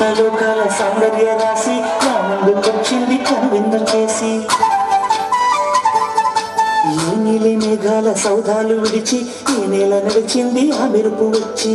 లోకాల సౌందర్య రాశి నా ముందుకొచ్చింది కనువిందు చేసి ఈ నీలి మేఘాల సౌధాలు విడిచి ఈ నేల నడిచింది ఆ మెరుపు వచ్చి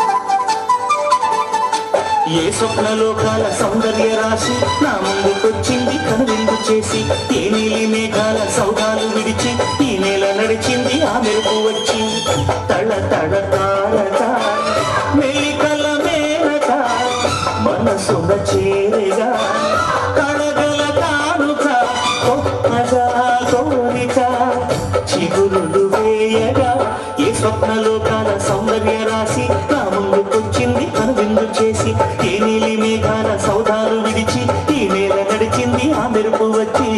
ఏ స్వప్న లోకాల సౌందర్య రాశి నా ముందుకొచ్చింది కనువిందు చేసి ఏ నీలి మేఘాల సౌధాలు విడిచి ఈ నేల నడిచింది ఆ మెరుపు వచ్చి తళ తళ తారక మెలికల మేనక మనసున చేరగా కడగల కానుక ఒక్కగా కోరిక చిగురులు వేయగా ఏ స్వప్న లోకాల సౌందర్య రాశి నా ముందుకొచ్చింది కనువిందు చేసి ఏ నీలి మేఘాల సౌధాలు విడిచి ఈ నేల నడిచింది ఆ మెరుపు వచ్చి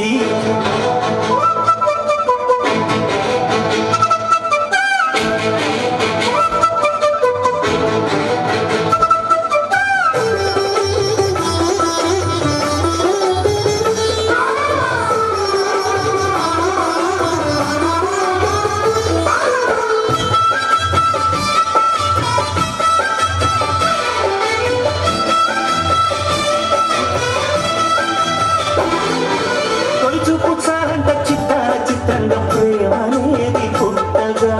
తొలి చూపు చాలంట చిత్తార చిత్రంగా ప్రేమ అనేది పుట్టగా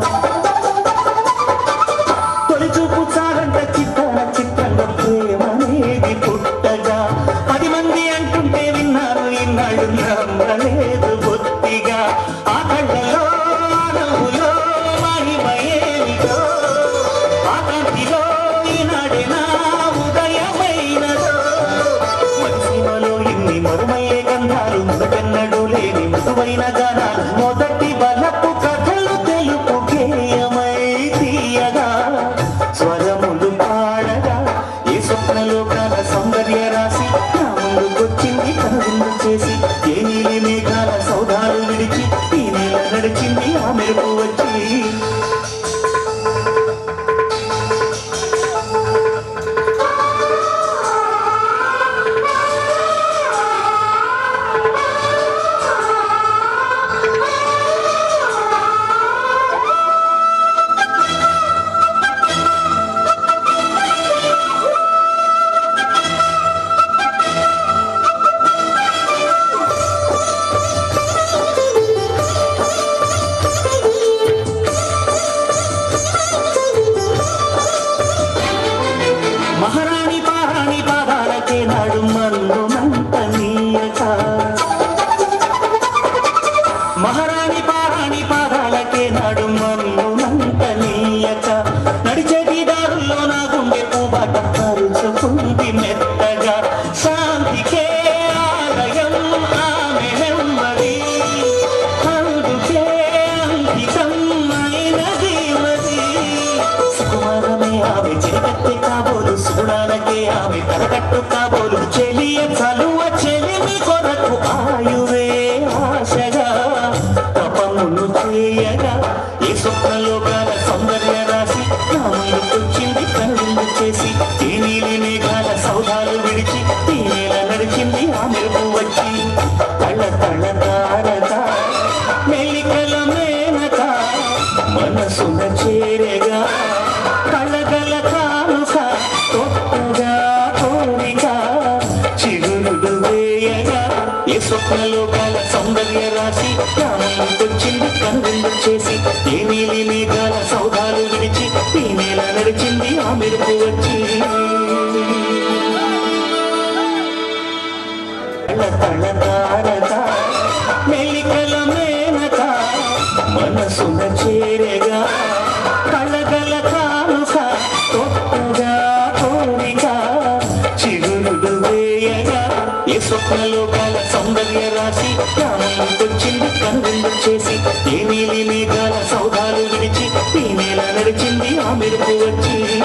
తొలి చూపు చాలంట చిత్తార చిత్రంగా ప్రేమ అనేది పుట్టగా పది మంది అంటుంటే విన్నారు ఇన్నాళ్ళు నమ్మలేదు బొత్తిగా ఆ కళ్ళలో ఆ నవ్వులో మహిమ ఏమిటో ఆ కాంతిలో ఈనాడే నా ఉదయమైనదో మనిషిమలో ఇన్ని మరుమయ్యే గంధాలు మునకెన్నడూ లేని మృదువైన గానాలు మొదటి బలపు కథలు తెలుపు గేయమై తీయగా స్వరములు పాడగా ఏ స్వప్నలోకాల సౌందర్య రాశి నా ముందుకొచ్చింది కనువిందు చేసి ఏ నీలి మేఘాల సౌధాలు విడిచి ఈ నేల నడిచింది ఆ మెరుపు వచ్చి మహారాణి పారాణి పాదాలకే నాడు మన్నునంత నీయక మహారాణి పారాణి పాదాలకే నాడు మన్నునంత నీయక నడిచేటి దారుల్లో నా గుండె పూబాట పరుచుకుంది మెత్తగా శాంతికే ఆలయం ఆమె నెమ్మది అందుకే అంకితం అయినది మది సుకుమారమే ఆమె చిరకత్తె కాబోలు సుగుణాలకే ఆమె తలకట్టు కాబోలు చెలియ చలువ చెలిమి కొరకు ఆయువే ఆశగా తపమును చేయగా ఏ స్వప్నలోకాల సౌందర్య రాశి నా ముందుకొచ్చింది కనువిందు చేసి ఈ నీలి మేఘాల సౌధాలు విడిచి ఈ నేల నడిచింది ఆ మెరుపు వచ్చి తళ్ళ తళ్ళ తారక మెల్లికల మేనక మనసున చేరగా కళగల కానుక కొత్తగా కోరిక చిగురుడు వేయగా ఏ స్వప్నలోకాల సౌందర్య రాశి రాముకొచ్చింది కనువిందు చేసి ఏ నీలి మేఘాల సౌధాలు విడిచి ఈ నేల నడిచింది ఆ మెరుపు వచ్చి తళ తళ తారక మెల్లికల మేనక మనసున చేరగా కళగల కానుక కొత్తగా కోరిక చిగురుడు వేయగా ఏ స్వప్నలోకాల సౌందర్య రాశి రాముకొచ్చింది కనువిందు చేసి ఏ నీలి మేఘాల సౌధాలు విడిచి ఈ నేల నడిచింది ఆ మెరుపు వచ్చి